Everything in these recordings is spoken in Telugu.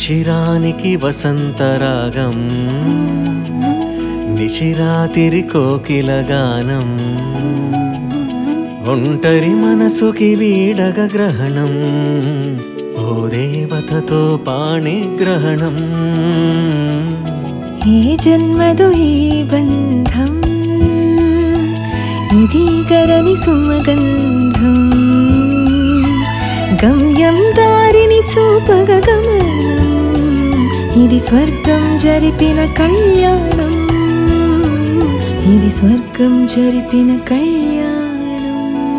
శిశిరానికి వసంతరాగం నిశిరాతిరి కోకిల గానం ఒంటరి మనసుకి వీడగ గ్రహణం ఓ దేవతతో పాణి గ్రహణం ఏ జన్మదు ఈ బంధం ఇది గరని సుమగంధం గమ్యం దారిని చూపగ గమనం ఇది స్వర్గం జరిపిన కళ్యాణం ఇది స్వర్గం జరిపిన కళ్యాణం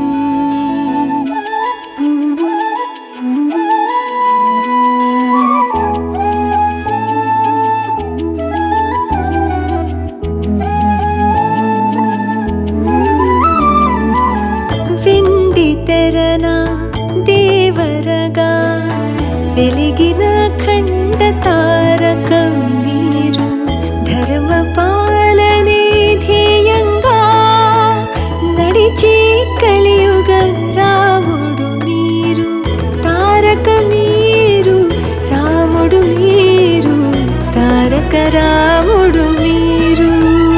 వెండి తెరన దేవరగా వెలిగిన ఖండ తారకం మీరు ధర్మ పాలనే ధ్యేయంగా నడిచి కలియుగ రాముడు మీరు తారక మీరు రాముడు మీరు తారక రాముడు మీరు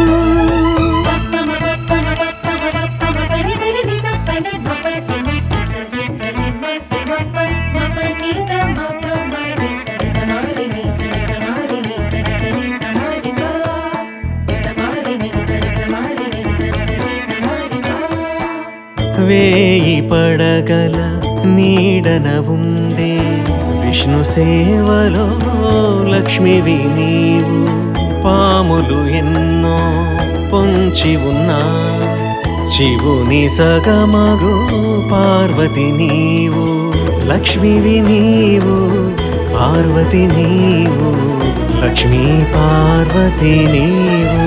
వేయి పడగల నీడన ఉండే విష్ణు సేవలో లక్ష్మివి నీవు పాములు ఎన్నో పొంచి ఉన్నా శివుని సగమగు పార్వతి నీవు లక్ష్మివి నీవు పార్వతి నీవు లక్ష్మీ పార్వతి నీవు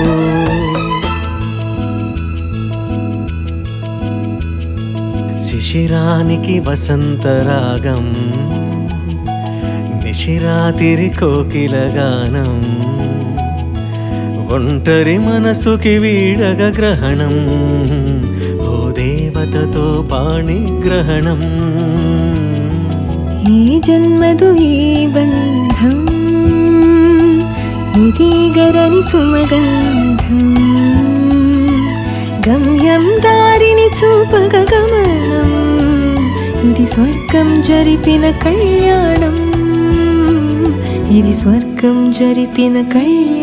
శిశిరానికి వసంతరాగం నిశిరాతిరి కోకిల గానం ఒంటరి మనసుకి వీడగ గ్రహణం ఓ దేవతతో పాణి గ్రహణం ఈ జన్మదు ఈ బంధం ఇది గరని సుమగంధం గమ్యం దారిని చూపగ గమనం ఇది స్వర్గం జరిపిన కళ్యాణం ఇది స్వర్గం జరిపిన కళ్యాణం